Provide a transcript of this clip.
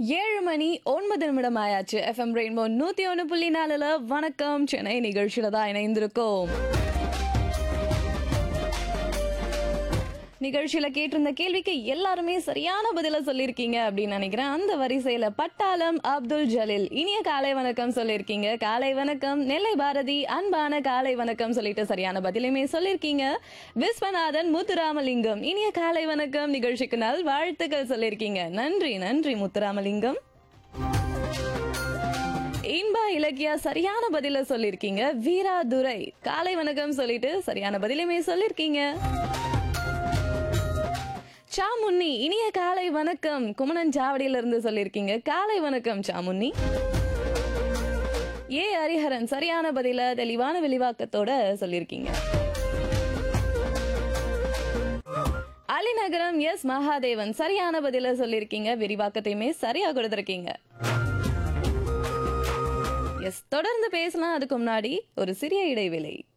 ஏழு மணி ஒன்பது நிமிடம் ஆயாச்சு எஃப்எம் ரெயின்போ நூத்தி ஒன்று புள்ளி நாலுல வணக்கம் சென்னை நிகழ்ச்சியில தான் இணைந்திருக்கோம் நிகழ்ச்சியில கேட்டிருந்த கேள்விக்கு எல்லாருமே சரியான பதில சொல்லியிருக்கீங்க அப்படின்னு நினைக்கிறேன் அந்த வரிசையில பட்டாளம் அப்துல் ஜலீல் இனிய காலை வணக்கம் சொல்லியிருக்கீங்க காலை வணக்கம் நெல்லை பாரதி அன்பான காலை வணக்கம் சொல்லிட்டு சரியான பதிலுமே சொல்லியிருக்கீங்க விஸ்வநாதன் முத்துராமலிங்கம் இனிய காலை வணக்கம் நிகழ்ச்சிக்கு நல் வாழ்த்துக்கள் சொல்லியிருக்கீங்க நன்றி நன்றி முத்துராமலிங்கம் இன்பா இலக்கியா சரியான பதில சொல்லியிருக்கீங்க வீரா துரை காலை வணக்கம் சொல்லிட்டு சரியான பதிலுமே சொல்லியிருக்கீங்க சாமுன்னி இனிய காலை வணக்கம் குமணன் சாவடியில இருந்து சொல்லியிருக்கீங்க காலை வணக்கம் சாமுன்னி ஏ ஹரிஹரன் சரியான பதில தெளிவான வெளிவாக்கத்தோட சொல்லியிருக்கீங்க அலிநகரம் எஸ் மகாதேவன் சரியான பதில சொல்லியிருக்கீங்க விரிவாக்கத்தையுமே சரியா கொடுத்திருக்கீங்க எஸ் தொடர்ந்து பேசலாம் அதுக்கு முன்னாடி ஒரு சிறிய இடைவேளை